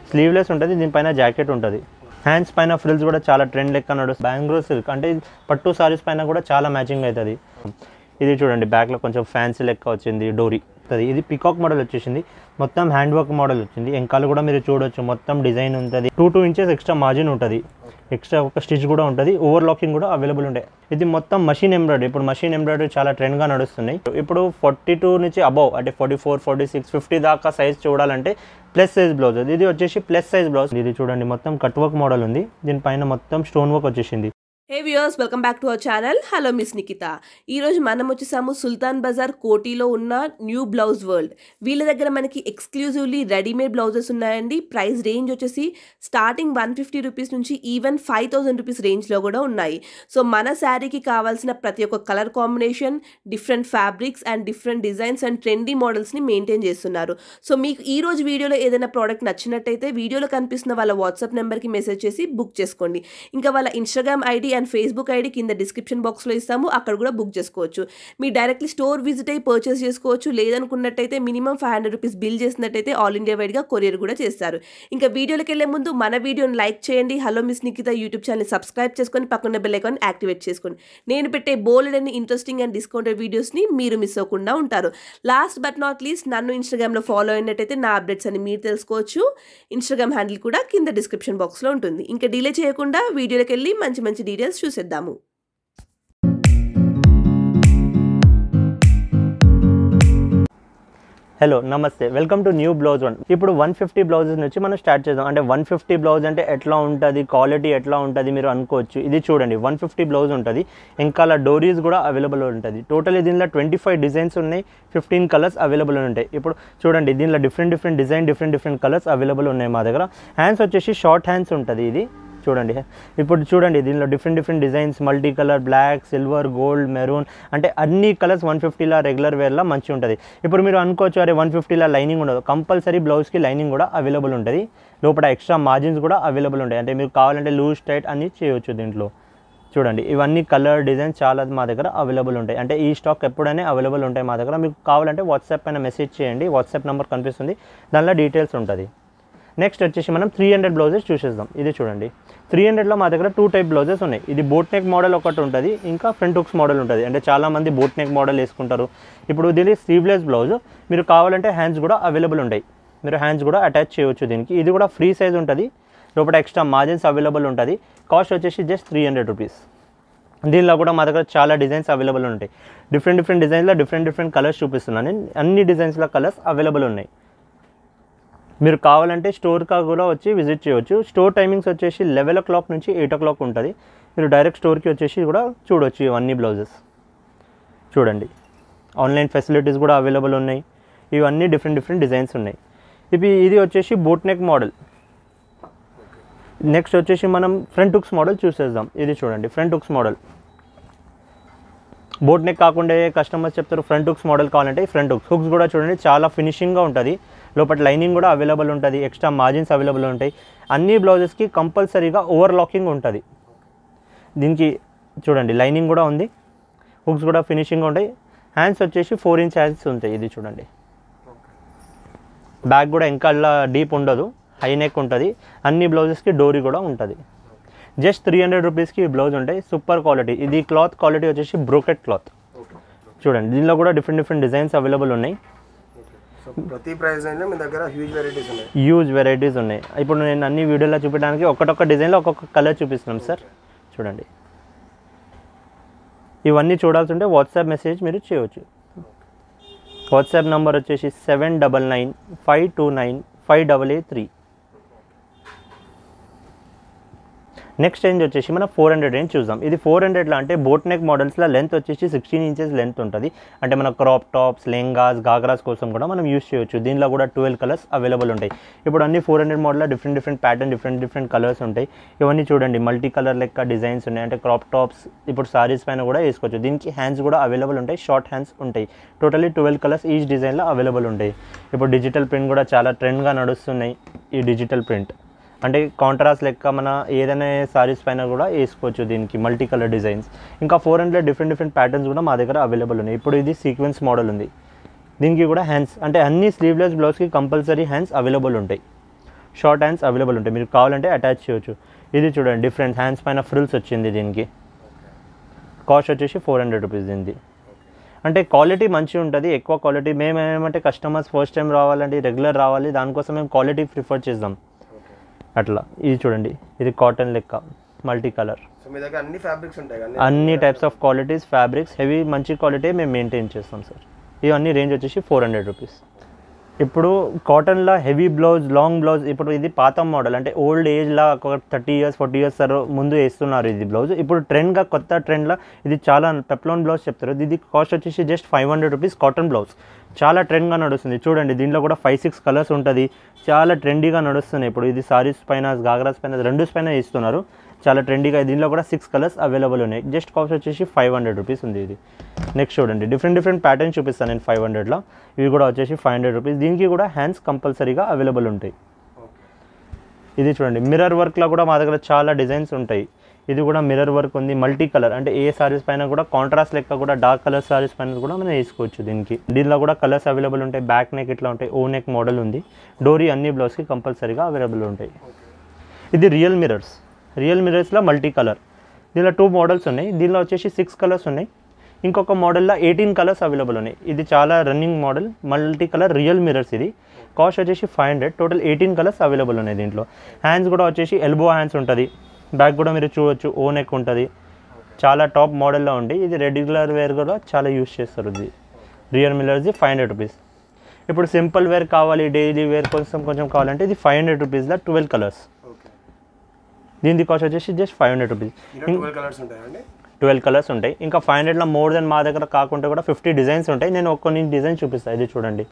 sleeveless ఉంటుంది దీనిపైన jacket ఉంటుంది హ్యాండ్స్ పైన ఫ్రిల్స్ కూడా చాలా ట్రెండ్ లెక్క నడుస్తుంది బ్యాంగ్లూర్ సిల్క్ అంటే ఇది పట్టు సారీస్ పైన కూడా చాలా మ్యాచింగ్ అవుతుంది ఇది చూడండి బ్యాక్లో కొంచెం ఫ్యాన్సీ లెక్క వచ్చింది డోరీ అది ఇది పికాక్ మోడల్ వచ్చేసింది మొత్తం హ్యాండ్ వర్క్ మోడల్ వచ్చింది వెనకాల కూడా మీరు చూడొచ్చు మొత్తం డిజైన్ ఉంటుంది two two inches extra margin ఉంటుంది ఎక్స్ట్రా ఒక స్టిచ్ కూడా ఉంటుంది ఓవర్ లాకింగ్ కూడా అవైలబుల్ ఉంటాయి ఇది మొత్తం మషిన్ ఎంబ్రాయిడరీ ఇప్పుడు మషిన్ ఎంబ్రాయిడరీ చాలా ట్రెండ్గా నడుస్తున్నాయి ఇప్పుడు ఫార్టీ టూ నుంచి అబౌవ్ అంటే forty four forty six fifty దాకా సైజ్ చూడాలంటే ప్లస్ సైజ్ బ్లౌజ్ ఇది వచ్చేసి ప్లస్ సైజ్ బ్లౌజ్ ఇది చూడండి మొత్తం కట్ వర్క్ మోడల్ ఉంది దీనిపైన మొత్తం స్టోన్ వర్క్ వచ్చేసింది hey viewers welcome back to our channel hello miss Nikita ఈరోజు మనం వచ్చేసాము సుల్తాన్ బజార్ కోటిలో ఉన్న న్యూ బ్లౌజ్ వరల్డ్ వీళ్ళ దగ్గర మనకి ఎక్స్క్లూజివ్లీ రెడీమేడ్ బ్లౌజెస్ ఉన్నాయండి ప్రైస్ రేంజ్ వచ్చేసి స్టార్టింగ్ వన్ ఫిఫ్టీ రూపీస్ నుంచి ఈవెన్ ఫైవ్ థౌసండ్ రూపీస్ రేంజ్లో కూడా ఉన్నాయి సో మన శారీకి కావాల్సిన ప్రతి ఒక్క colour combination different fabrics and different designs and trendy మోడల్స్ని మెయింటైన్ చేస్తున్నారు సో మీకు ఈ రోజు వీడియోలో ఏదైనా ప్రోడక్ట్ నచ్చినట్టయితే వీడియోలో కనిపిస్తున్న వాళ్ళ వాట్సాప్ నెంబర్కి మెసేజ్ చేసి బుక్ చేసుకోండి ఇంకా వాళ్ళ Instagram ID and Facebook ID కింద డిస్క్రిప్షన్ బాక్స్లో ఇస్తాము అక్కడ కూడా బుక్ చేసుకోవచ్చు మీరు డైరెక్ట్లీ స్టోర్ విజిట్ అయ్యి పర్చేస్ చేసుకోవచ్చు లేదనుకున్నట్టయితే minimum five hundred rupees bill చేసినట్టయితే ఆల్ ఇండియా వైడ్గా కొరియర్ కూడా చేస్తారు ఇంకా వీడియోలోకి వెళ్ళే ముందు మన వీడియోని లైక్ చేయండి hello miss Nikita YouTube channel subscribe చేసుకొని పక్కన బెల్ ఐకాన్ యాక్టివేట్ చేసుకోండి నేను పెట్టే బోల్డ్ అని ఇంట్రెస్టింగ్ అండ్ డిస్కౌంటెడ్ వీడియోస్ని మీరు మిస్ అవ్వకుండా ఉంటారు లాస్ట్ బట్ నాట్ లీస్ట్ నన్ను ఇన్స్టాగ్రామ్లో ఫాలో అయినట్టయితే నా అప్డేట్స్ అని మీరు తెలుసుకోవచ్చు ఇన్స్టాగ్రామ్ హ్యాండిల్ కూడా కింద డిస్క్రిప్షన్ బాక్స్లో ఉంటుంది ఇంకా డిలే చేయకుండా వీడియోలోకి వెళ్ళి మంచి మంచి డీటెయిల్స్ చూసేద్దాము హలో నమస్తే welcome to new blouse one ఇప్పుడు వన్ ఫిఫ్టీ బ్లౌజెస్ నుంచి మనం స్టార్ట్ చేద్దాం అంటే వన్ ఫిఫ్టీ బ్లౌజ్ అంటే ఎట్లా ఉంటుంది క్వాలిటీ ఎట్లా ఉంటుంది మీరు అనుకోవచ్చు ఇది చూడండి వన్ ఫిఫ్టీ బ్లౌజ్ ఉంటుంది ఇంకా డోరీస్ కూడా అవైలబుల్ ఉంటుంది టోటల్ దీనిలో ట్వంటీ ఫైవ్ డిజైన్స్ ఉన్నాయి ఫిఫ్టీన్ కలర్స్ అవైలబుల్ ఉంటాయి ఇప్పుడు చూడండి దీనిలో different different design different different colours available ఉన్నాయి మా దగ్గర హ్యాండ్స్ వచ్చేసి షార్ట్ హ్యాండ్స్ ఉంటుంది ఇది చూడండి ఇప్పుడు చూడండి దీనిలో different different designs multi colour black silver gold maroon అంటే అన్ని కలర్స్ వన్ ఫిఫ్టీలా రెగ్యులర్ వేర్లా మంచిగా ఉంటుంది ఇప్పుడు మీరు అనుకోవచ్చు అరే వన్ ఫిఫ్టీలా లైనింగ్ ఉండదు కంపల్సరీ బ్లౌజ్కి లైనింగ్ కూడా అవైలబుల్ ఉంటుంది లోపల ఎక్స్ట్రా మార్జిన్స్ కూడా అవైలబుల్ ఉంటాయి అంటే మీకు కావాలంటే లూజ్ టైట్ అన్ని చేయవచ్చు దీంట్లో చూడండి ఇవన్నీ కలర్ డిజైన్స్ చాలా మా దగ్గర అవైలబుల్ ఉంటాయి అంటే ఈ స్టాక్ ఎప్పుడైనా అవైలబుల్ ఉంటాయి మా దగ్గర మీకు కావాలంటే వాట్సాప్ పైన మెసేజ్ చేయండి వాట్సాప్ నెంబర్ కనిపిస్తుంది దానిలో డీటెయిల్స్ ఉంటుంది నెక్స్ట్ వచ్చేసి మనం త్రీ హండ్రెడ్ బ్లౌజెస్ చూసేద్దాం ఇది చూడండి త్రీ హండ్రెడ్లో మా దగ్గర టూ టైప్ బ్లౌజెస్ ఉన్నాయి ఇది బోట్ నెక్ మోడల్ ఒకటి ఉంటుంది ఇంకా ఫ్రంట్ హుక్స్ మోడల్ ఉంటుంది అంటే చాలామంది బోట్ నెక్ మోడల్ వేసుకుంటారు ఇప్పుడు దీని స్లీవ్లెస్ బ్లౌజ్ మీరు కావాలంటే హ్యాండ్స్ కూడా అవైలబుల్ ఉంటాయి మీరు హ్యాండ్స్ కూడా అటాచ్ చేయవచ్చు దీనికి ఇది కూడా ఫ్రీ సైజ్ ఉంటుంది లోపల ఎక్స్ట్రా మార్జిన్స్ అవైలబుల్ ఉంటుంది కాస్ట్ వచ్చేసి జస్ట్ త్రీ హండ్రెడ్ రూపీస్ దీనిలో కూడా మా దగ్గర చాలా డిజైన్స్ అవైలబుల్ ఉంటాయి డిఫరెంట్ డిఫరెంట్ డిజైన్లో డిఫరెంట్ డిఫరెంట్ కలర్స్ చూపిస్తున్నాను నేను అన్ని డిజైన్స్లో కలర్స్ అవైలబుల్ ఉన్నాయి మీరు కావాలంటే స్టోర్కా కూడా వచ్చి విజిట్ చేయవచ్చు స్టోర్ టైమింగ్స్ వచ్చేసి లెవెన్ ఓ క్లాక్ నుంచి ఎయిట్ ఓ క్లాక్ ఉంటుంది మీరు డైరెక్ట్ స్టోర్కి వచ్చేసి కూడా చూడొచ్చు ఇవన్నీ బ్లౌజెస్ చూడండి ఆన్లైన్ ఫెసిలిటీస్ కూడా అవైలబుల్ ఉన్నాయి ఇవన్నీ డిఫరెంట్ డిఫరెంట్ డిజైన్స్ ఉన్నాయి ఇవి ఇది వచ్చేసి బోట్ నెక్ మోడల్ నెక్స్ట్ వచ్చేసి మనం ఫ్రంట్ హుక్స్ మోడల్ చూసేద్దాం ఇది చూడండి front hooks model boat neck కాకుండా కస్టమర్స్ చెప్తారు ఫ్రంట్ హుక్స్ మోడల్ కావాలంటే ఫ్రంట్ హుక్స్ హుక్స్ కూడా చూడండి చాలా ఫినిషింగ్గా ఉంటుంది లోపల లైనింగ్ కూడా అవైలబుల్ ఉంటుంది ఎక్స్ట్రా మార్జిన్స్ అవైలబుల్ ఉంటాయి అన్ని బ్లౌజెస్కి కంపల్సరీగా ఓవర్ లాకింగ్ ఉంటుంది దీనికి చూడండి లైనింగ్ కూడా ఉంది హుక్స్ కూడా ఫినిషింగ్ ఉంటాయి హ్యాండ్స్ వచ్చేసి ఫోర్ ఇంచ్ హ్యాండ్స్ ఉంటాయి ఇది చూడండి బ్యాక్ కూడా ఇంకా డీప్ ఉండదు హై నెక్ ఉంటుంది అన్ని బ్లౌజెస్కి డోరీ కూడా ఉంటుంది జస్ట్ త్రీ హండ్రెడ్ రూపీస్కి ఈ బ్లౌజ్ ఉంటాయి సూపర్ క్వాలిటీ ఇది క్లాత్ క్వాలిటీ వచ్చేసి బ్రోకెట్ క్లాత్ చూడండి దీనిలో కూడా డిఫరెంట్ డిఫరెంట్ డిజైన్స్ అవైలబుల్ ఉన్నాయి సో ప్రతి ప్రైస్ అయినా మీ దగ్గర హ్యూజ్ వెరైటీస్ ఉన్నాయి హ్యూజ్ వెరైటీస్ ఉన్నాయి ఇప్పుడు నేను అన్ని వీడియోలో చూపించడానికి ఒక్కొక్క డిజైన్లో ఒక్కొక్క కలర్ చూపిస్తున్నాం సార్ చూడండి ఇవన్నీ చూడాల్సి ఉంటే వాట్సాప్ మెసేజ్ మీరు చేయవచ్చు వాట్సాప్ నెంబర్ వచ్చేసి seven double nine five two nine five double eight three next range వచ్చేసి మనం ఫోర్ హండ్రెడ్ రేంజ్ చూద్దాం ఇది ఫోర్ హండ్రెడ్లో అంటే బోట్ నెక్ మోడల్స్లో లెంత్ వచ్చేసి సిక్స్టీన్ ఇంచెస్ లెంత్ ఉంటుంది అంటే మన క్రాప్ టాప్స్ లెంగాస్ గాగ్రాస్ కోసం కూడా మనం యూస్ చేయొచ్చు దీనిలో కూడా ట్వెల్వ్ కలర్స్ అవైలబుల్ ఉంటాయి ఇప్పుడు అన్ని ఫోర్ హండ్రెడ్ మోడల్లో different different pattern different different colours ఉంటాయి ఇవన్నీ చూడండి మల్టీ కలర్ లెక్క డిజైన్స్ ఉన్నాయి అంటే క్రాప్ టాప్స్ ఇప్పుడు సారీస్ పైన కూడా వేసుకోవచ్చు దీనికి హ్యాండ్స్ కూడా అవైలబుల్ ఉంటాయి షార్ట్ హ్యాండ్స్ ఉంటాయి టోటలీ ట్వెల్వ్ కలర్స్ ఈచ్ డిజైన్లో అవైలబుల్ ఉంటాయి ఇప్పుడు డిజిటల్ ప్రింట్ కూడా చాలా ట్రెండ్గా నడుస్తున్నాయి ఈ డిజిటల్ ప్రింట్ అంటే కాంట్రాస్ట్ లెక్క మన ఏదైనా సారీస్ పైన కూడా వేసుకోవచ్చు దీనికి మల్టీ కలర్ డిజైన్స్ ఇంకా four hundred different different patterns కూడా మా దగ్గర అవైలబుల్ ఉన్నాయి ఇప్పుడు ఇది సీక్వెన్స్ మోడల్ ఉంది దీనికి కూడా హ్యాండ్స్ అంటే అన్ని స్లీవ్లెస్ బ్లౌజ్కి కంపల్సరీ హ్యాండ్స్ అవైలబుల్ ఉంటాయి షార్ట్ హ్యాండ్స్ అవైలబుల్ ఉంటాయి మీరు కావాలంటే అటాచ్ చేయొచ్చు ఇది చూడండి డిఫరెంట్ హ్యాండ్స్ పైన ఫ్రిల్స్ వచ్చింది దీనికి కాస్ట్ వచ్చేసి ఫోర్ హండ్రెడ్ రూపీస్ దీనిది అంటే క్వాలిటీ మంచిగా ఉంటుంది ఎక్కువ క్వాలిటీ మేము ఏమంటే కస్టమర్స్ ఫస్ట్ టైం రావాలంటే రెగ్యులర్ రావాలి దానికోసం మేము క్వాలిటీ ప్రిఫర్ చేద్దాం అట్లా ఇది చూడండి ఇది కాటన్ లెక్క మల్టీ కలర్ సో మీ దగ్గర అన్ని ఫ్యాబ్రిక్స్ ఉంటాయి కదా అన్ని types of qualities fabrics heavy మంచి క్వాలిటీ మేము మెయింటైన్ చేస్తాం సార్ ఇవన్నీ రేంజ్ వచ్చేసి ఫోర్ హండ్రెడ్ రూపీస్ ఇప్పుడు కాటన్లో హెవీ బ్లౌజ్ లాంగ్ బ్లౌజ్ ఇప్పుడు ఇది పాత మోడల్ అంటే ఓల్డ్ ఏజ్లో ఒక thirty years forty years sir ముందు వేస్తున్నారు ఇది బ్లౌజ్ ఇప్పుడు ట్రెండ్గా కొత్త ట్రెండ్లో ఇది చాలా పెప్లోన్ బ్లౌజ్ చెప్తారు ఇది కాస్ట్ వచ్చేసి just five hundred rupees cotton blouse చాలా ట్రెండ్గా నడుస్తుంది చూడండి దీంట్లో కూడా ఫైవ్ సిక్స్ కలర్స్ ఉంటుంది చాలా ట్రెండీగా నడుస్తున్నాయి ఇప్పుడు ఇది సారీస్ పైన గాగ్రాస్ పైన రెండు పైన ఇస్తున్నారు చాలా ట్రెండీగా దీనిలో కూడా సిక్స్ కలర్స్ అవైలబుల్ ఉన్నాయి జస్ట్ కాస్ట్ వచ్చేసి ఫైవ్ హండ్రెడ్ రూపీస్ ఉంది ఇది నెక్స్ట్ చూడండి డిఫరెంట్ డిఫరెంట్ ప్యాటర్న్స్ చూపిస్తాను నేను ఫైవ్ హండ్రెడ్లో ఇవి కూడా వచ్చేసి ఫైవ్ హండ్రెడ్ రూపీస్ దీనికి కూడా హ్యాండ్స్ కంపల్సరీగా అవైలబుల్ ఉంటాయి ఇది చూడండి మిర్రర్ వర్క్లో కూడా మా దగ్గర చాలా డిజైన్స్ ఉంటాయి ఇది కూడా మిర్రర్ వర్క్ ఉంది మల్టీ కలర్ అంటే ఏ సారీస్ పైన కూడా కాంట్రాస్ట్ లెక్క కూడా డార్క్ కలర్ సారీస్ పైన కూడా మనం వేసుకోవచ్చు దీనికి దీనిలో కూడా కలర్స్ అవైలబుల్ ఉంటాయి బ్యాక్ నెక్ ఇట్లా ఉంటాయి ఓ నెక్ మోడల్ ఉంది డోరీ అన్ని బ్లౌజ్కి కంపల్సరీగా అవైలబుల్ ఉంటాయి ఇది రియల్ మిర్రర్స్ రియల్ మిర్రర్స్లో మల్టీ కలర్ దీనిలో టూ మోడల్స్ ఉన్నాయి దీనిలో వచ్చేసి సిక్స్ కలర్స్ ఉన్నాయి ఇంకొక మోడల్లో ఎయిటీన్ కలర్స్ అవైలబుల్ ఉన్నాయి ఇది చాలా running model multi colour real mirrors ఇది కాస్ట్ వచ్చేసి five hundred total eighteen colours available ఉన్నాయి దీంట్లో హ్యాండ్స్ కూడా వచ్చేసి ఎల్బో హ్యాండ్స్ ఉంటుంది బ్యాక్ కూడా మీరు చూడొచ్చు ఓ నెక్ ఉంటుంది చాలా టాప్ మోడల్లో ఉండి ఇది రెగ్యులర్ వేర్ కూడా చాలా యూస్ చేస్తారు ఇది రియల్ మిర్రర్స్ది ఫైవ్ హండ్రెడ్ రూపీస్ ఇప్పుడు సింపుల్ వేర్ కావాలి డైలీ వేర్ కోసం కొంచెం కావాలంటే ఇది ఫైవ్ హండ్రెడ్ రూపీస్లో ట్వెల్వ్ కలర్స్ ఓకే దీని కాస్ట్ వచ్చేసి జస్ట్ ఫైవ్ హండ్రెడ్ రూపీస్ ఇలా ట్వెల్వ్ కలర్స్ ఉంటాయండి ట్వెల్వ్ కలర్స్ ఉంటాయి ఇంకా ఫైవ్ హండ్రెడ్లో మోర్ దెన్ మా దగ్గర కాకుండా కూడా ఫిఫ్టీ డిజైన్స్ ఉంటాయి నేను కొన్ని డిజైన్ చూపిస్తాను ఇది చూడండి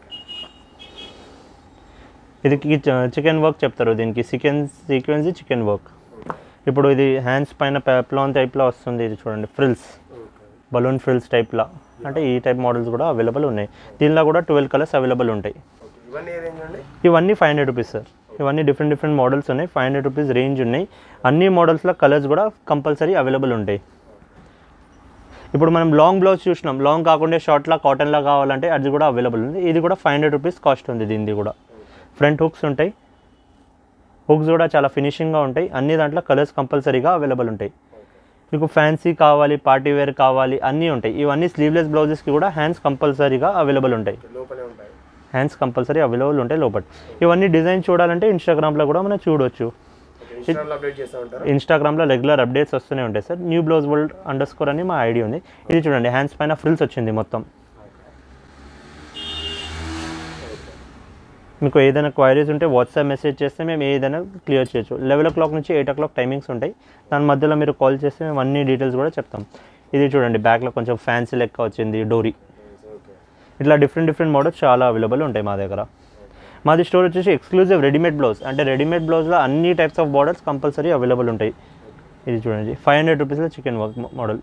ఇది చికెన్ వర్క్ చెప్తారు దీనికి చికెన్ సీక్వెన్స్ చికెన్ వర్క్ ఇప్పుడు ఇది హ్యాండ్స్ పైన పెప్లాన్ టైప్లో వస్తుంది ఇది చూడండి ఫ్రిల్స్ బలూన్ ఫ్రిల్స్ టైప్లో అంటే ఈ టైప్ మోడల్స్ కూడా అవైలబుల్ ఉన్నాయి దీనిలో కూడా ట్వెల్వ్ కలర్స్ అవైలబుల్ ఉంటాయి ఓకే ఇవన్నీ ఏ రేంజ్ అండి ఇవన్నీ ఫైవ్ హండ్రెడ్ రూపీస్ సార్ ఇవన్నీ డిఫరెంట్ డిఫరెంట్ మోడల్స్ ఉన్నాయి ఫైవ్ హండ్రెడ్ రూపీస్ రేంజ్ ఉన్నాయి అన్ని మోడల్స్లో కలర్స్ కూడా కంపల్సరీ అవైలబుల్ ఉంటాయి ఇప్పుడు మనం లాంగ్ బ్లౌజ్ చూసినాం లాంగ్ కాకుండా షార్ట్లా కాటన్లా కావాలంటే అది కూడా అవైలబుల్ ఉంది ఇది కూడా ఫైవ్ హండ్రెడ్ రూపీస్ కాస్ట్ ఉంది దీనిది కూడా ఫ్రంట్ హుక్స్ ఉంటాయి హుక్స్ కూడా చాలా ఫినిషింగ్గా ఉంటాయి అన్ని దాంట్లో కలర్స్ కంపల్సరీగా అవైలబుల్ ఉంటాయి మీకు ఫ్యాన్సీ కావాలి పార్టీ వేర్ కావాలి అన్నీ ఉంటాయి ఇవన్నీ స్లీవ్లెస్ బ్లౌజెస్కి కూడా హ్యాండ్స్ కంపల్సరీగా అవైలబుల్ ఉంటాయి ఓకే, లోపలే ఉంటాయి హ్యాండ్స్ కంపల్సరీ అవైలబుల్ ఉంటాయి లోపల ఇవన్నీ డిజైన్ చూడాలంటే ఇన్స్టాగ్రామ్లో కూడా మనం చూడొచ్చు ఓకే ఇన్స్టాగ్రామ్లో అప్డేట్ చేస్తూ ఉంటారు ఇన్స్టాగ్రామ్లో రెగ్యులర్ అప్డేట్స్ వస్తూనే ఉంటాయి sir new blouse world underscore అని మా ఐడి ఉంది ఇది చూడండి హ్యాండ్స్ పైన ఫ్రిల్స్ వచ్చింది మొత్తం మీకు ఏదైనా క్వైరీస్ ఉంటే వాట్సాప్ మెసేజ్ చేస్తే మేము ఏదైనా క్లియర్ చేయొచ్చు లెవెన్ ఓ క్లాక్ నుంచి ఎయిట్ ఓ క్లాక్ టైమింగ్స్ ఉంటాయి దాని మధ్యలో మీరు కాల్ చేస్తే మేము అన్ని డీటెయిల్స్ కూడా చెప్తాం ఇది చూడండి బ్యాక్లో కొంచెం ఫ్యాన్సీ లెక్క వచ్చింది డోరీ ఓకే ఇట్లా డిఫరెంట్ డిఫరెంట్ మోడల్స్ చాలా అవైలబుల్ ఉంటాయి మా దగ్గర మాది స్టోర్ వచ్చేసి ఎక్స్క్లూజివ్ రెడీమేడ్ బ్లౌజ్ అంటే రెడీమేడ్ బ్లౌజ్లో అన్ని types of models compulsory available ఉంటాయి ఇది చూడండి ఫైవ్ హండ్రెడ్ రూపీస్లో చికెన్ వర్క్ మోడల్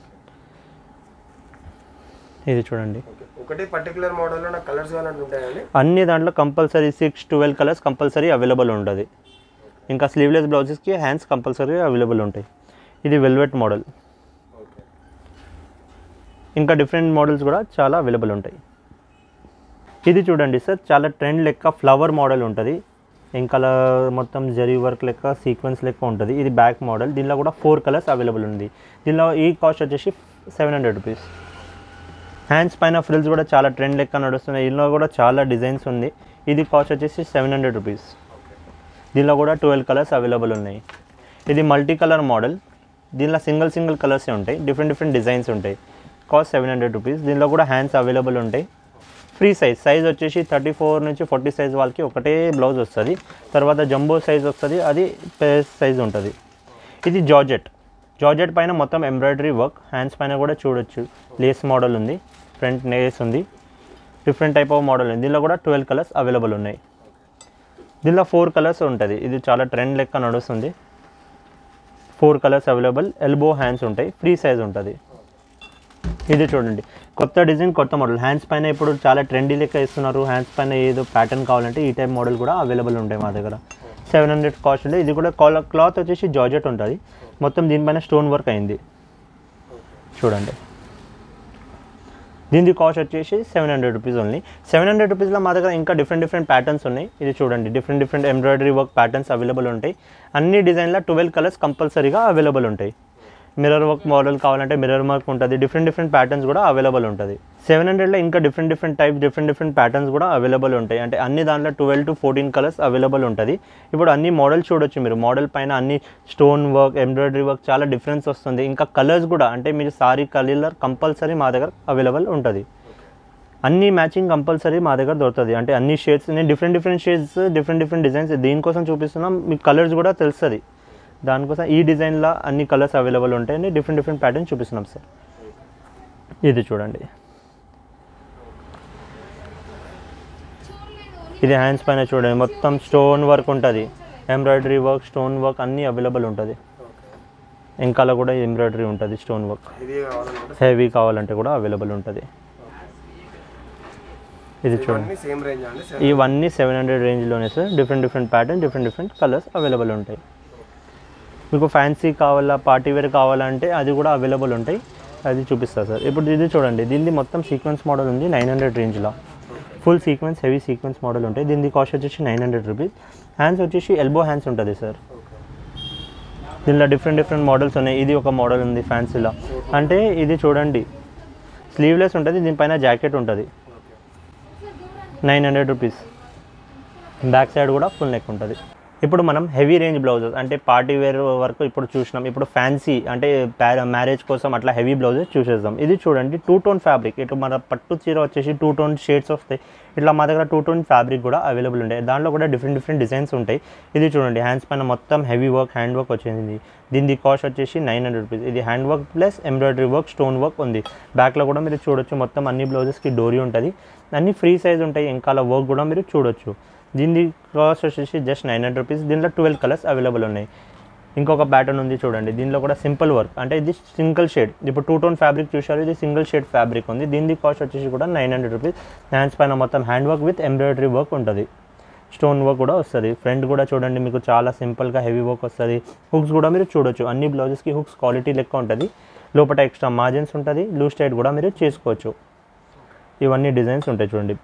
ఇది చూడండి ఓకే ఒకటి పర్టికులర్ మోడల్లో నాకు కలర్స్ కావాలంటే ఉంటాయండి అన్ని దాంట్లో compulsory six twelve colours compulsory available ఉంటుంది ఇంకా స్లీవ్లెస్ బ్లౌజెస్కి హ్యాండ్స్ కంపల్సరీ అవైలబుల్ ఉంటాయి ఇది వెల్వెట్ మోడల్ ఓకే ఇంకా డిఫరెంట్ మోడల్స్ కూడా చాలా అవైలబుల్ ఉంటాయి ఇది చూడండి సార్ చాలా ట్రెండ్ లెక్క ఫ్లవర్ మోడల్ ఉంటుంది ఇంకా మొత్తం జరీ వర్క్ లెక్క సీక్వెన్స్ లెక్క ఉంటుంది ఇది బ్యాక్ మోడల్ దీనిలో కూడా ఫోర్ కలర్స్ అవైలబుల్ ఉంది దీనిలో ఈ కాస్ట్ వచ్చేసి సెవెన్ హండ్రెడ్ రూపీస్ హ్యాండ్స్ పైన ఫ్రిల్స్ కూడా చాలా ట్రెండ్ లెక్క నడుస్తున్నాయి దీనిలో కూడా చాలా డిజైన్స్ ఉంది ఇది కాస్ట్ వచ్చేసి సెవెన్ హండ్రెడ్ రూపీస్ దీనిలో కూడా ట్వెల్వ్ కలర్స్ అవైలబుల్ ఉన్నాయి ఇది మల్టీ కలర్ మోడల్ దీనిలో సింగిల్ సింగిల్ కలర్సే ఉంటాయి డిఫరెంట్ డిఫరెంట్ డిజైన్స్ ఉంటాయి కాస్ట్ సెవెన్ హండ్రెడ్ రూపీస్ దీనిలో కూడా హ్యాండ్స్ అవైలబుల్ ఉంటాయి ఫ్రీ సైజ్ సైజ్ వచ్చేసి థర్టీ ఫోర్ నుంచి ఫార్టీ సైజ్ వాళ్ళకి ఒకటే బ్లౌజ్ వస్తుంది తర్వాత జంబో సైజ్ వస్తుంది అది పేస్ సైజ్ ఉంటుంది ఇది జార్జెట్ జార్జెట్ పైన మొత్తం ఎంబ్రాయిడరీ వర్క్ హ్యాండ్స్ పైన కూడా చూడొచ్చు లేస్ మోడల్ ఉంది ఫ్రంట్ లేస్ ఉంది డిఫరెంట్ టైప్ ఆఫ్ మోడల్ ఉంది దీనిలో కూడా ట్వెల్వ్ కలర్స్ అవైలబుల్ ఉన్నాయి దీనిలో ఫోర్ కలర్స్ ఉంటుంది ఇది చాలా ట్రెండ్ లెక్క నడుస్తుంది four colours available elbow hands ఉంటాయి ఫ్రీ సైజ్ ఉంటుంది ఇది చూడండి కొత్త డిజైన్ కొత్త మోడల్ హ్యాండ్స్ పైన ఇప్పుడు చాలా ట్రెండీ లెక్క ఇస్తున్నారు హ్యాండ్స్ పైన ఏదో ప్యాటర్న్ కావాలంటే ఈ టైప్ మోడల్ కూడా అవైలబుల్ ఉంటాయి మా దగ్గర సెవెన్ హండ్రెడ్ కాస్ట్ ఉంది ఇది కూడా కాల క్లాత్ వచ్చేసి జార్జెట్ ఉంటుంది మొత్తం దీనిపైన స్టోన్ వర్క్ అయింది చూడండి దీని కాస్ట్ వచ్చేసి seven hundred rupees only seven hundred రూపీస్లో మా దగ్గర ఇంకా డిఫరెంట్ డిఫరెంట్ ప్యాటర్న్స్ ఉన్నాయి ఇది చూడండి different different embroidery work patterns available ఉంటాయి అన్ని డిజైన్లో ట్వెల్వ్ కలర్స్ కంపల్సరీగా అవైలబుల్ ఉంటాయి మిర్రర్ వర్క్ మోడల్ కావాలంటే మిర్రర్ వర్క్ ఉంటుంది డిఫరెంట్ డిఫరెంట్ ప్యాటర్న్స్ కూడా అవైలబుల్ ఉంటుంది సెవెన్ హండ్రెడ్లో ఇంకా different different type different different patterns కూడా అవైలబుల్ ఉంటాయి అంటే అన్ని దాంట్లో twelve to fourteen colours available ఉంటుంది ఇప్పుడు అన్ని మోడల్స్ చూడొచ్చు మీరు మోడల్ పైన అన్ని స్టోన్ వర్క్ ఎంబ్రాయిడరీ వర్క్ చాలా డిఫరెన్స్ వస్తుంది ఇంకా కలర్స్ కూడా అంటే మీరు సారీ కలర్ కంపల్సరీ మా దగ్గర అవైలబుల్ ఉంటుంది అన్ని మ్యాచింగ్ కంపల్సరీ మా దగ్గర దొరుకుతుంది అంటే అన్ని షేడ్స్ నేను different different shades different different designs దీనికోసం చూపిస్తున్నాం మీకు కలర్స్ కూడా తెలుస్తుంది దానికోసం ఈ డిజైన్లో అన్ని కలర్స్ అవైలబుల్ ఉంటాయని డిఫరెంట్ డిఫరెంట్ ప్యాటర్న్ చూపిస్తున్నాం సార్ ఇది చూడండి ఇది హ్యాండ్స్ పైన చూడండి మొత్తం స్టోన్ వర్క్ ఉంటుంది ఎంబ్రాయిడరీ వర్క్ స్టోన్ వర్క్ అన్నీ అవైలబుల్ ఉంటుంది ఇంకాల కూడా ఎంబ్రాయిడరీ ఉంటుంది స్టోన్ వర్క్ హెవీ కావాలనుకుంటే హెవీ కావాలంటే కూడా అవైలబుల్ ఉంటుంది ఇది చూడండి ఇవన్నీ సేమ్ రేంజ్ అండి సేమ్ ఇవన్నీ సెవెన్ హండ్రెడ్ రేంజ్లోనే sir different different pattern different different colours available ఉంటాయి మీకు ఫ్యాన్సీ కావాలా పార్టీ వేర్ కావాలంటే అది కూడా అవైలబుల్ ఉంటాయి అది చూపిస్తా సార్ ఇప్పుడు ఇది చూడండి దీనిది మొత్తం సీక్వెన్స్ మోడల్ ఉంది నైన్ హండ్రెడ్ రేంజ్లో full sequence heavy sequence model ఉంటాయి దీని కాస్ట్ వచ్చేసి నైన్ హండ్రెడ్ రూపీస్ హ్యాండ్స్ వచ్చేసి ఎల్బో హ్యాండ్స్ ఉంటుంది సార్ దీనిలో డిఫరెంట్ డిఫరెంట్ మోడల్స్ ఉన్నాయి ఇది ఒక మోడల్ ఉంది ఫ్యాన్సీలో అంటే ఇది చూడండి స్లీవ్లెస్ ఉంటుంది దీనిపైన జాకెట్ ఉంటుంది nine hundred rupees back side కూడా ఫుల్ నెక్ ఉంటుంది ఇప్పుడు మనం హెవీ రేంజ్ బ్లౌజెస్ అంటే పార్టీ వేర్ వరకు ఇప్పుడు చూసినాం ఇప్పుడు ఫ్యాన్సీ అంటే మ్యారేజ్ కోసం అట్లా హెవీ బ్లౌజెస్ చూసేద్దాం ఇది చూడండి టూ టోన్ ఫ్యాబ్రిక్ ఇటు మన పట్టు చీర వచ్చేసి టూ టోన్ షేడ్స్ వస్తాయి ఇట్లా మా దగ్గర టూ టోన్ ఫ్యాబ్రిక్ కూడా అవైలబుల్ ఉంటాయి దాంట్లో కూడా డిఫరెంట్ డిఫరెంట్ డిజైన్స్ ఉంటాయి ఇది చూడండి హ్యాండ్స్ పైన మొత్తం హెవీ వర్క్ హ్యాండ్ వర్క్ వచ్చింది దీని కాస్ట్ వచ్చేసి నైన్ హండ్రెడ్ రూపీస్ ఇది hand work plus embroidery work stone work ఉంది బ్యాక్లో కూడా మీరు చూడొచ్చు మొత్తం అన్ని బ్లౌజెస్కి డోరీ ఉంటుంది అన్ని ఫ్రీ సైజ్ ఉంటాయి ఇంకా వర్క్ కూడా మీరు చూడొచ్చు దీని కాస్ట్ వచ్చేసి జస్ట్ నైన్ హండ్రెడ్ రూపీస్ దీంట్లో ట్వెల్వ్ కలర్స్ అవైలబుల్ ఉన్నాయి ఇంకొక ప్యాటర్న్ ఉంది చూడండి దీనిలో కూడా సింపుల్ వర్క్ అంటే ఇది సింగిల్ షేడ్ ఇప్పుడు టూ టోన్ ఫ్యాబ్రిక్ చూశారు ఇది సింగిల్ షేడ్ ఫ్యాబ్రిక్ ఉంది దీని కాస్ట్ వచ్చేసి కూడా నైన్ హండ్రెడ్ రూపీస్ హ్యాండ్స్ పైన మొత్తం hand work with embroidery work ఉంటుంది స్టోన్ వర్క్ కూడా వస్తుంది ఫ్రంట్ కూడా చూడండి మీకు చాలా సింపుల్గా హెవీ వర్క్ వస్తుంది హుక్స్ కూడా మీరు చూడొచ్చు అన్ని బ్లౌజెస్కి హుక్స్ క్వాలిటీ లెక్క ఉంటుంది లోపల ఎక్స్ట్రా మార్జిన్స్ ఉంటుంది లూజ్ టైట్ కూడా మీరు చేసుకోవచ్చు ఇవన్నీ డిజైన్స్ ఉంటాయి చూడండి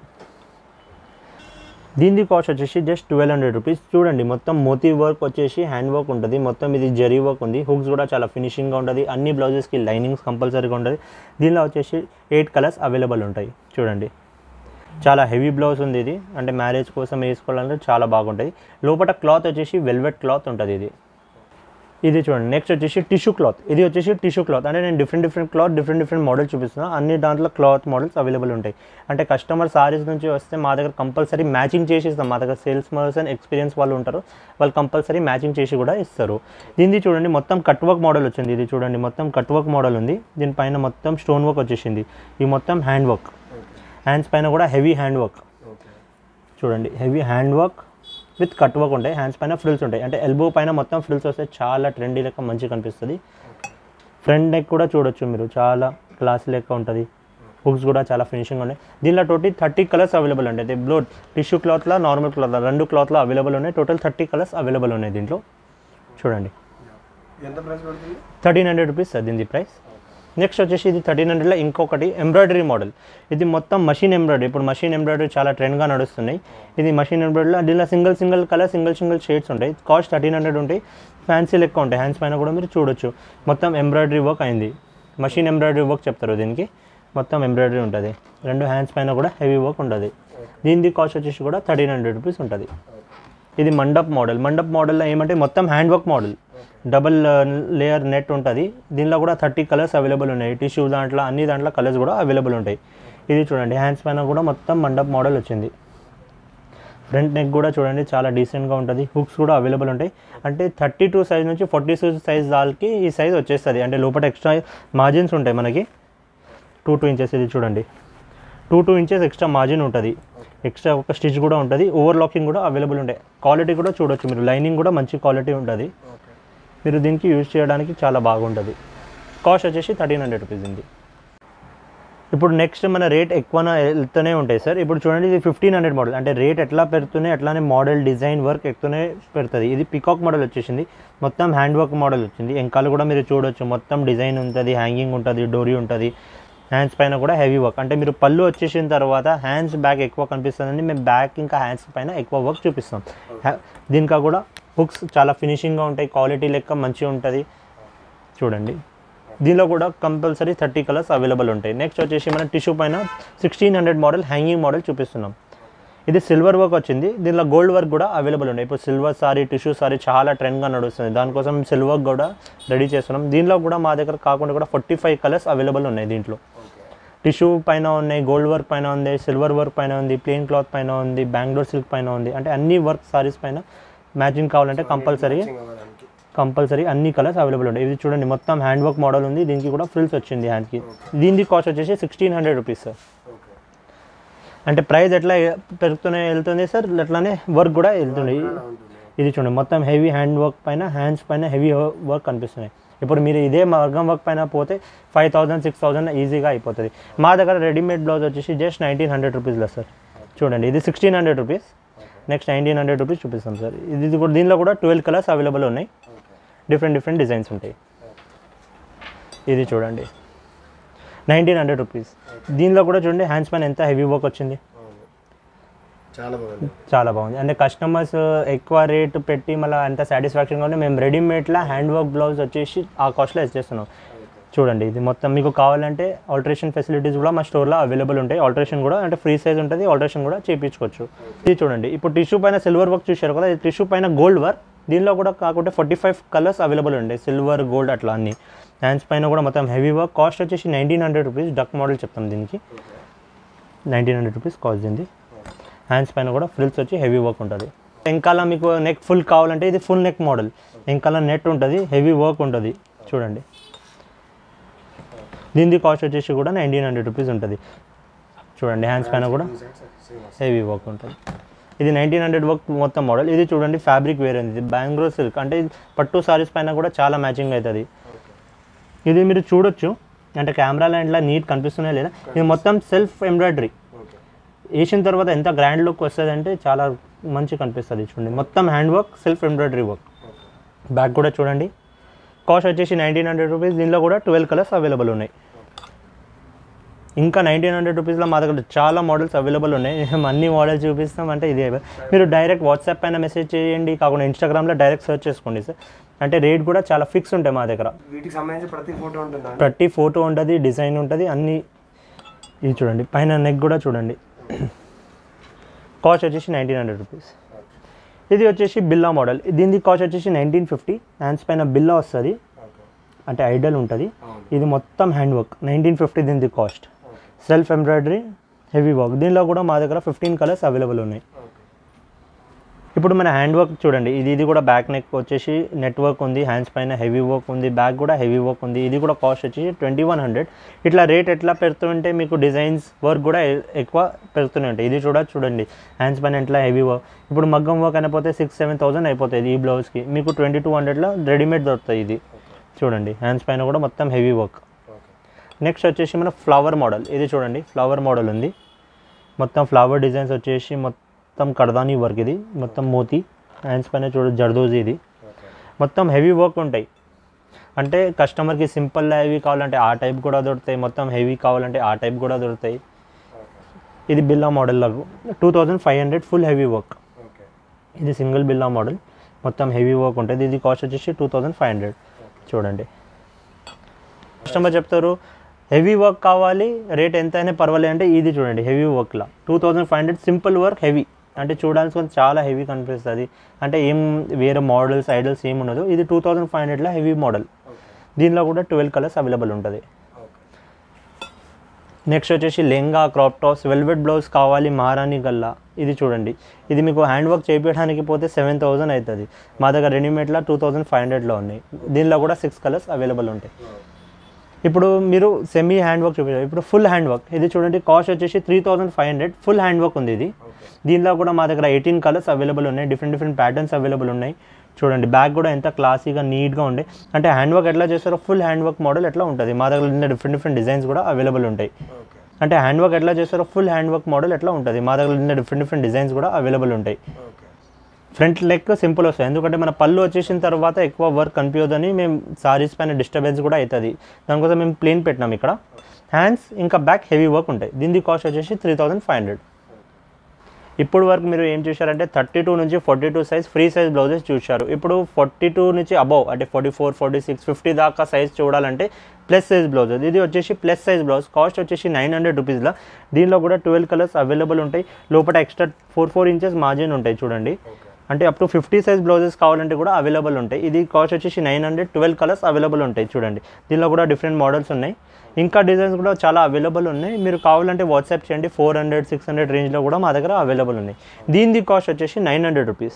దీని కాస్ట్ వచ్చేసి జస్ట్ ట్వెల్వ్ హండ్రెడ్ రూపీస్ చూడండి మొత్తం మోతీ వర్క్ వచ్చేసి హ్యాండ్ వర్క్ ఉంటుంది మొత్తం ఇది జరీ వర్క్ ఉంది హుక్స్ కూడా చాలా ఫినిషింగ్గా ఉంటుంది అన్ని బ్లౌజెస్కి లైనింగ్స్ కంపల్సరీగా ఉంటుంది దీనిలో వచ్చేసి ఎయిట్ కలర్స్ అవైలబుల్ ఉంటాయి చూడండి చాలా హెవీ బ్లౌజ్ ఉంది ఇది అంటే మ్యారేజ్ కోసం వేసుకోవాలంటే చాలా బాగుంటుంది లోపల క్లాత్ వచ్చేసి వెల్వెట్ క్లాత్ ఉంటుంది ఇది ఇది చూడండి నెక్స్ట్ వచ్చేసి టిష్యూ క్లాత్ ఇది వచ్చేసి టిష్యూ క్లాత్ అంటే నేను different different cloth different different model చూపిస్తున్నా అన్ని దాంట్లో క్లాత్ మోడల్స్ అవైలబుల్ ఉంటాయి అంటే కస్టమర్ సారీస్ నుంచి వస్తే మా దగ్గర కంపల్సరీ మ్యాచింగ్ చేసి ఇస్తాం మా దగ్గర సేల్స్ పర్సన్ ఎక్స్పీరియన్స్ వాళ్ళు ఉంటారు వాళ్ళు కంపల్సరీ మ్యాచింగ్ చేసి కూడా ఇస్తారు దీనిది చూడండి మొత్తం కట్ వర్క్ మోడల్ వచ్చింది ఇది చూడండి మొత్తం కట్ వర్క్ మోడల్ ఉంది దీనిపైన మొత్తం స్టోన్ వర్క్ వచ్చేసింది ఈ మొత్తం హ్యాండ్ వర్క్ హ్యాండ్స్ పైన కూడా హెవీ హ్యాండ్ వర్క్ ఓకే చూడండి heavy hand work with cut work ఉంటాయి హ్యాండ్స్ పైన ఫ్రిల్స్ ఉంటాయి అంటే ఎల్బో పైన మొత్తం ఫ్రిల్స్ వస్తే చాలా ట్రెండీ లెక్క మంచిగా కనిపిస్తుంది ఫ్రంట్ నెక్ కూడా చూడొచ్చు మీరు చాలా క్లాస్ లెక్క ఉంటుంది హుక్స్ కూడా చాలా ఫినిషింగ్ ఉన్నాయి దీనిలో టోటల్ థర్టీ కలర్స్ అవైలబుల్ ఉంటాయి అయితే బ్లో టిష్యూ క్లాత్లో నార్మల్ క్లాత్ రెండు క్లాత్లో అవైలబుల్ ఉన్నాయి టోటల్ థర్టీ కలర్స్ అవైలబుల్ ఉన్నాయి దీంట్లో చూడండి ఎంత ప్రైస్ పడుతుంది థర్టీన్ హండ్రెడ్ రూపీస్ సార్ దీని ప్రైస్ నెక్స్ట్ వచ్చేసి ఇది థర్టీన్ హండ్రెడ్లో ఇంకొకటి ఎంబ్రాయిడరీ మోడల్ ఇది మొత్తం మషిన్ ఎంబ్రాయిడరీ ఇప్పుడు మషిన్ ఎంబ్రాయిడరీ చాలా ట్రెండ్గా నడుస్తున్నాయి ఇది మషిన్ ఎంబ్రాయిడరీలో దీనిలో single single colour single single shades ఉంటాయి కాస్ట్ థర్టీన్ హండ్రెడ్ ఉంటాయి ఫ్యాన్సీ లెక్క ఉంటాయి హ్యాండ్స్ పైన కూడా మీరు చూడొచ్చు మొత్తం ఎంబ్రాయిడరీ వర్క్ అయింది మషిన్ ఎంబ్రాయిడరీ వర్క్ చెప్తారు దీనికి మొత్తం ఎంబ్రాయిడరీ ఉంటుంది రెండు హ్యాండ్స్ పైన కూడా హెవీ వర్క్ ఉంటుంది దీనికి కాస్ట్ వచ్చేసి కూడా థర్టీన్ హండ్రెడ్ రూపీస్ ఉంటుంది ఇది మండప్ మోడల్ మండప్ మోడల్లో ఏమంటే మొత్తం hand work model double layer net ఉంటుంది దీనిలో కూడా థర్టీ కలర్స్ అవైలబుల్ ఉన్నాయి టిష్యూ దాంట్లో అన్ని దాంట్లో కలర్స్ కూడా అవైలబుల్ ఉంటాయి ఇది చూడండి హ్యాండ్స్ పైన కూడా మొత్తం మండప్ మోడల్ వచ్చింది ఫ్రంట్ నెక్ కూడా చూడండి చాలా డీసెంట్గా ఉంటుంది హుక్స్ కూడా అవైలబుల్ ఉంటాయి అంటే థర్టీ టూ సైజ్ నుంచి ఫార్టీ టూ సైజ్ దానికి ఈ సైజ్ వచ్చేస్తుంది అంటే లోపల ఎక్స్ట్రా మార్జిన్స్ ఉంటాయి మనకి టూ టూ ఇంచెస్ ఇది చూడండి two two inches extra margin ఉంటుంది ఎక్స్ట్రా ఒక స్టిచ్ కూడా ఉంటుంది ఓవర్ లాకింగ్ కూడా అవైలబుల్ ఉంటాయి క్వాలిటీ కూడా చూడొచ్చు మీరు లైనింగ్ కూడా మంచి క్వాలిటీ ఉంటుంది ఓకే మీరు దీనికి యూజ్ చేయడానికి చాలా బాగుంటుంది కాస్ట్ వచ్చేసి థర్టీన్ హండ్రెడ్ రూపీస్ ఉంది ఇప్పుడు నెక్స్ట్ మన రేట్ ఎక్కువ వెళ్తూనే ఉంటాయి సార్ ఇప్పుడు చూడండి ఇది ఫిఫ్టీన్ హండ్రెడ్ మోడల్ అంటే రేట్ ఎట్లా పెడుతున్నాయి అట్లానే మోడల్ డిజైన్ వర్క్ ఎక్కువనే పెడుతుంది ఇది పికాక్ మోడల్ వచ్చేసింది మొత్తం హ్యాండ్ వర్క్ మోడల్ వచ్చింది ఎంకాలు కూడా మీరు చూడొచ్చు మొత్తం డిజైన్ ఉంటుంది హ్యాంగింగ్ ఉంటుంది డోరీ ఉంటుంది హ్యాండ్స్ పైన కూడా హెవీ వర్క్ అంటే మీరు పళ్ళు వచ్చేసిన తర్వాత హ్యాండ్స్ బ్యాక్ ఎక్కువ కనిపిస్తుందని మేము బ్యాక్ ఇంకా హ్యాండ్స్ పైన ఎక్కువ వర్క్ చూపిస్తాం హ్యా- దీనికా కూడా బుక్స్ చాలా ఫినిషింగ్గా ఉంటాయి క్వాలిటీ లెక్క మంచిగా ఉంటుంది చూడండి దీనిలో కూడా కంపల్సరీ థర్టీ కలర్స్ అవైలబుల్ ఉంటాయి నెక్స్ట్ వచ్చేసి మనం టిష్యూ పైన sixteen hundred model hanging model చూపిస్తున్నాం ఇది సిల్వర్ వర్క్ వచ్చింది దీనిలో గోల్డ్ వర్క్ కూడా అవైలబుల్ ఉన్నాయి ఇప్పుడు సిల్వర్ సారీ టిష్యూ సారీ చాలా ట్రెండ్గా నడుస్తుంది దానికోసం సిల్వర్ కూడా రెడీ చేస్తున్నాం దీనిలో కూడా మా దగ్గర కాకుండా కూడా ఫార్టీ ఫైవ్ కలర్స్ అవైలబుల్ ఉన్నాయి దీంట్లో టిష్యూ పైన ఉన్నాయి గోల్డ్ వర్క్ పైన ఉంది సిల్వర్ వర్క్ పైన ఉంది ప్లెయిన్ క్లాత్ పైన ఉంది బెంగళూరు సిల్క్ పైన ఉంది అంటే అన్ని వర్క్ సారీస్ పైన మ్యాచింగ్ కావాలంటే కంపల్సరీ అవ్వడానికి కంపల్సరీ అన్ని కలర్స్ అవైలబుల్ ఉంటాయి ఇది చూడండి మొత్తం హ్యాండ్ వర్క్ మోడల్ ఉంది దీనికి కూడా ఫ్రిల్స్ వచ్చింది హ్యాండ్కి దీనికి కాస్ట్ వచ్చేసి sixteen hundred rupees sir okay అంటే ప్రైస్ ఎట్లా పెరుగుతూనే వెళ్తుంది సార్ అట్లానే వర్క్ కూడా వెళ్తుంది ఉంటుంది ఇది చూడండి మొత్తం హెవీ హ్యాండ్ వర్క్ పైన హ్యాండ్స్ పైన హెవీ వర్క్ కనిపిస్తున్నాయి ఇప్పుడు మీరు ఇదే మగ్గం వర్క్ పైన పోతే ఫైవ్ థౌసండ్ సిక్స్ థౌసండ్ ఈజీగా అయిపోతుంది మా దగ్గర రెడీమేడ్ బ్లౌజ్ వచ్చేసి జస్ట్ నైన్టీన్ హండ్రెడ్ రూపీస్లో సార్ చూడండి ఇది sixteen hundred rupees next nineteen hundred rupees చూపిస్తాం సార్ ఇది ఇది కూడా దీనిలో కూడా ట్వెల్వ్ కలర్స్ అవైలబుల్ ఉన్నాయి ఓకే డిఫరెంట్ డిఫరెంట్ డిజైన్స్ ఉంటాయి ఇది చూడండి నైన్టీన్ హండ్రెడ్ రూపీస్ దీనిలో కూడా చూడండి హ్యాండ్స్ పైన ఎంత హెవీ వర్క్ వచ్చింది అవును చాలా బాగుంది చాలా బాగుంది అంటే కస్టమర్స్ ఎక్కువ రేట్ పెట్టి మళ్ళీ అంత సాటిస్ఫాక్షన్గా ఉంటే మేము రెడీమేడ్లా హ్యాండ్ వర్క్ బ్లౌజ్ వచ్చేసి ఆ కాస్ట్లో ఇచ్చేస్తున్నాం చూడండి ఇది మొత్తం మీకు కావాలంటే ఆల్టరేషన్ ఫెసిలిటీస్ కూడా మా స్టోర్లో అవైలబుల్ ఉంటాయి ఆల్టరేషన్ కూడా అంటే ఫ్రీ సైజ్ ఉంటుంది ఆల్టరేషన్ కూడా చేయించుకోవచ్చు ఇది చూడండి ఇప్పుడు టిష్యూ పైన సిల్వర్ వర్క్ చూశారు కదా టిష్యూ పైన గోల్డ్ వర్క్ దీనిలో కూడా కాకుంటే ఫార్టీ ఫైవ్ కలర్స్ అవైలబుల్ ఉంటాయి సిల్వర్ గోల్డ్ అట్లా అన్ని హ్యాండ్స్ పైన కూడా మొత్తం హెవీ వర్క్ కాస్ట్ వచ్చేసి nineteen hundred rupees duck model చెప్తాం దీనికి నైన్టీన్ హండ్రెడ్ రూపీస్ కాస్ట్ దీనికి హ్యాండ్స్ పైన కూడా ఫ్రిల్స్ వచ్చి హెవీ వర్క్ ఉంటుంది వెంకాల మీకు నెక్ ఫుల్ కావాలంటే ఇది ఫుల్ నెక్ మోడల్ వెంకాల నెట్ ఉంటుంది హెవీ వర్క్ ఉంటుంది చూడండి దీని కాస్ట్ వచ్చేసి కూడా నైన్టీన్ హండ్రెడ్ రూపీస్ ఉంటుంది చూడండి హ్యాండ్స్ పైన కూడా సేమ్ హెవీ వర్క్ ఉంటుంది ఇది నైన్టీన్ హండ్రెడ్ వర్క్ మొత్తం మోడల్ ఇది చూడండి ఫ్యాబ్రిక్ వేరే ఉంది ఇది బెంగళూరు సిల్క్ అంటే ఇది పట్టు సారీస్ పైన కూడా చాలా మ్యాచింగ్ అవుతుంది ఇది మీరు చూడొచ్చు అంటే కెమెరాలో ఇట్లా నీట్ కనిపిస్తున్నాయి లేదా ఇది మొత్తం సెల్ఫ్ ఎంబ్రాయిడరీ ఓకే వేసిన తర్వాత ఎంత గ్రాండ్ లుక్ వస్తుంది అంటే చాలా మంచి కనిపిస్తుంది చూడండి మొత్తం hand work self embroidery work okay back కూడా చూడండి కాస్ట్ వచ్చేసి నైన్టీన్ హండ్రెడ్ రూపీస్ దీనిలో కూడా ట్వెల్వ్ కలర్స్ అవైలబుల్ ఉన్నాయి ఇంకా నైన్టీన్ హండ్రెడ్ రూపీస్లో మా దగ్గర చాలా మోడల్స్ అవైలబుల్ ఉన్నాయి మేము అన్ని మోడల్స్ చూపిస్తాం అంటే ఇదే మీరు డైరెక్ట్ వాట్సాప్ పైన మెసేజ్ చేయండి కాకుండా ఇన్స్టాగ్రామ్లో డైరెక్ట్ సెర్చ్ చేసుకోండి సార్ అంటే రేట్ కూడా చాలా ఫిక్స్ ఉంటాయి మా దగ్గర వీటికి సంబంధించి ప్రతి ఫోటో ఉంటుందా ప్రతి ఫోటో ఉంటుంది డిజైన్ ఉంటుంది అన్ని ఇది చూడండి పైన నెక్ కూడా చూడండి కాస్ట్ వచ్చేసి నైన్టీన్ హండ్రెడ్ రూపీస్ ఇది వచ్చేసి బిల్లా మోడల్ దీని కాస్ట్ వచ్చేసి నైన్టీన్ ఫిఫ్టీ హ్యాండ్స్ పైన బిల్లా వస్తుంది ఓకే అంటే ఐడల్ ఉంటుంది అవును ఇది మొత్తం హ్యాండ్ వర్క్ నైన్టీన్ ఫిఫ్టీ దీని cost okay self embroidery heavy work దీనిలో కూడా మా దగ్గర ఫిఫ్టీన్ కలర్స్ అవైలబుల్ ఉన్నాయి ఓకే ఇప్పుడు మన హ్యాండ్ వర్క్ చూడండి ఇది ఇది కూడా బ్యాక్ నెక్ వచ్చేసి నెట్ వర్క్ ఉంది హ్యాండ్స్ పైన హెవీ వర్క్ ఉంది బ్యాక్ కూడా హెవీ వర్క్ ఉంది ఇది కూడా కాస్ట్ వచ్చేసి ట్వంటీ వన్ హండ్రెడ్ ఇట్లా రేట్ ఎట్లా పెడుతుంటే మీకు డిజైన్స్ వర్క్ కూడా ఎ- ఎక్కువ పెడుతూనే ఉంటాయి ఇది కూడా చూడండి హ్యాండ్స్ పైన ఎట్లా హెవీ వర్క్ ఇప్పుడు మగ్గం వర్క్ అయిపోతే సిక్స్ సెవెన్ థౌసండ్ అయిపోతుంది ఈ బ్లౌజ్కి మీకు ట్వంటీ టూ హండ్రెడ్లో రెడీమేడ్ దొరుకుతాయి ఇది చూడండి హ్యాండ్స్ పైన కూడా మొత్తం హెవీ వర్క్ ఓకే నెక్స్ట్ వచ్చేసి మన ఫ్లవర్ మోడల్ ఇది చూడండి ఫ్లవర్ మోడల్ ఉంది మొత్తం ఫ్లవర్ డిజైన్స్ వచ్చేసి మొత్తం కడదాని వర్క్ ఇది మొత్తం మోతి హ్యాండ్స్ పైన చూడ జర్దోజీ ఇది ఓకే మొత్తం హెవీ వర్క్ ఉంటాయి అంటే కస్టమర్కి సింపుల్ హెవీ కావాలంటే ఆ టైప్ కూడా దొరుకుతాయి మొత్తం హెవీ కావాలంటే ఆ టైప్ కూడా దొరుకుతాయి ఓకే ఇది బిల్లా మోడల్ లాగా two thousand five hundred full heavy work okay ఇది సింగిల్ బిల్లా మోడల్ మొత్తం హెవీ వర్క్ ఉంటుంది ఇది కాస్ట్ వచ్చేసి టూ థౌజండ్ ఫైవ్ హండ్రెడ్ చూడండి కస్టమర్ చెప్తారు హెవీ వర్క్ కావాలి రేట్ ఎంత అయినా పర్వాలేదు అంటే ఇది చూడండి హెవీ వర్క్లా two thousand five hundred simple work heavy అంటే చూడాల్సి కొంచెం చాలా హెవీ కనిపిస్తుంది అంటే ఏం వేరే మోడల్స్ ఐడల్స్ ఏం ఉండదు ఇది టూ థౌజండ్ ఫైవ్ హండ్రెడ్లో హెవీ మోడల్ ఓకే దీనిలో కూడా ట్వెల్వ్ కలర్స్ అవైలబుల్ ఉంటుంది ఓకే నెక్స్ట్ వచ్చేసి lehenga crop tops velvet blouse కావాలి మహారాణి గల్లా ఇది చూడండి ఇది మీకు హ్యాండ్ వర్క్ చేయించడానికి పోతే సెవెన్ థౌసండ్ అవుతుంది మా దగ్గర రెడీమేడ్లో టూ థౌసండ్ ఫైవ్ హండ్రెడ్లో ఉన్నాయి దీనిలో కూడా సిక్స్ కలర్స్ అవైలబుల్ ఉంటాయి ఇప్పుడు మీరు సెమీ హ్యాండ్ వర్క్ చూపించారు ఇప్పుడు ఫుల్ హ్యాండ్ వర్క్ ఇది చూడండి కాస్ట్ వచ్చేసి three thousand five hundred full hand work ఉంది ఇది ఓకే దీనిలో కూడా మా దగ్గర ఎయిటీన్ కలర్స్ అవైలబుల్ ఉన్నాయి డిఫరెంట్ డిఫరెంట్ ప్యాటర్న్స్ అవైలబుల్ ఉన్నాయి చూడండి బ్యాగ్ కూడా ఎంత క్లాసీగా నీట్గా ఉండే అంటే హ్యాండ్ వర్క్ ఎట్లా చేస్తారో ఫుల్ హ్యాండ్ వర్క్ మోడల్ ఎట్లా ఉంటుంది మా దగ్గర డిఫరెంట్ డిఫరెంట్ డిజైన్స్ కూడా అవైలబుల్ ఉంటాయి ఓకే అంటే హ్యాండ్ వర్క్ ఎట్లా చేస్తారో ఫుల్ హ్యాండ్ వర్క్ మోడల్ ఎట్లా ఉంటుంది మా దగ్గర డిఫరెంట్ డిఫరెంట్ డిజైన్స్ కూడా అవైలబుల్ ఉంటాయి ఓకే ఫ్రంట్ లెగ్ సింపుల్ వస్తాయి ఎందుకంటే మన పళ్ళు వచ్చేసిన తర్వాత ఎక్కువ వర్క్ కనిపించదని మేము సారీస్ పైన డిస్టర్బెన్స్ కూడా అవుతుంది దానికోసం మేము ప్లేన్ పెట్టినాం ఇక్కడ హ్యాండ్స్ ఇంకా బ్యాక్ హెవీ వర్క్ ఉంటాయి దీని కాస్ట్ వచ్చేసి త్రీ థౌజండ్ ఫైవ్ హండ్రెడ్ ఇప్పుడు వరకు మీరు ఏం చూశారంటే థర్టీ టూ నుంచి forty two size free size blouses చూశారు ఇప్పుడు ఫార్టీ టూ నుంచి అబౌవ్ అంటే forty four forty six fifty దాకా సైజ్ చూడాలంటే ప్లస్ సైజ్ బ్లౌజ్ ఇది వచ్చేసి ప్లస్ సైజ్ బ్లౌజ్ కాస్ట్ వచ్చేసి నైన్ హండ్రెడ్ రూపీస్లో దీనిలో కూడా ట్వెల్వ్ కలర్స్ అవైలబుల్ ఉంటాయి లోపల extra four four inches margin ఉంటాయి చూడండి అంటే up to fifty size blouses కావాలంటే కూడా అవైలబుల్ ఉంటాయి ఇది కాస్ట్ వచ్చేసి nine hundred twelve colours available ఉంటాయి చూడండి దీనిలో కూడా డిఫరెంట్ మోడల్స్ ఉన్నాయి ఇంకా డిజైన్స్ కూడా చాలా అవైలబుల్ ఉన్నాయి మీరు కావాలంటే వాట్సాప్ చేయండి ఫోర్ హండ్రెడ్ సిక్స్ హండ్రెడ్ రేంజ్లో కూడా మా దగ్గర అవైలబుల్ ఉన్నాయి దీని కాస్ట్ వచ్చేసి నైన్ హండ్రెడ్ రూపీస్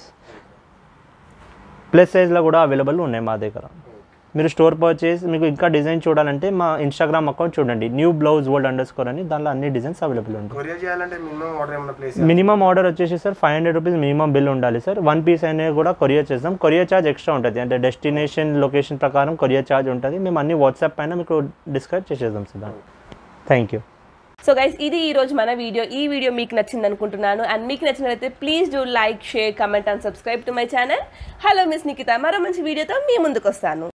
ప్లస్ సైజ్లో కూడా అవైలబుల్ ఉన్నాయి మా దగ్గర మీరు స్టోర్ పర్చేస్ మీకు ఇంకా డిజైన్ చూడాలంటే మా ఇన్స్టాగ్రామ్ అకౌంట్ చూడండి new blouse world underscore అని దానిలో అన్ని డిజైన్స్ అవైలబుల్ ఉంటాయి కొరియర్ చేయాలంటే మినిమం ఆర్డర్ ఏమైనా ప్లేస్ మినిమం ఆర్డర్ వచ్చేసి sir five hundred rupees minimum bill ఉండాలి సార్ వన్ పీస్ అనేది కూడా కొరియర్ చేస్తాం కొరియర్ ఛార్జ్ ఎక్స్ట్రా ఉంటుంది అంటే డెస్టినేషన్ లొకేషన్ ప్రకారం కొరియర్ ఛార్జ్ ఉంటుంది మేము అన్ని వాట్సాప్ పైన మీకు డిస్క్రైబ్ చేసేద్దాం సార్ దాన్ని థ్యాంక్ యూ సో గైస్ ఇది ఈ రోజు మన వీడియో ఈ వీడియో మీకు నచ్చింది అనుకుంటున్నాను అండ్ మీకు నచ్చినట్లయితే please do like share comment and subscribe to my channel hello miss Nikita మరో మంచి వీడియోతో మీ ముందుకు వస్తాను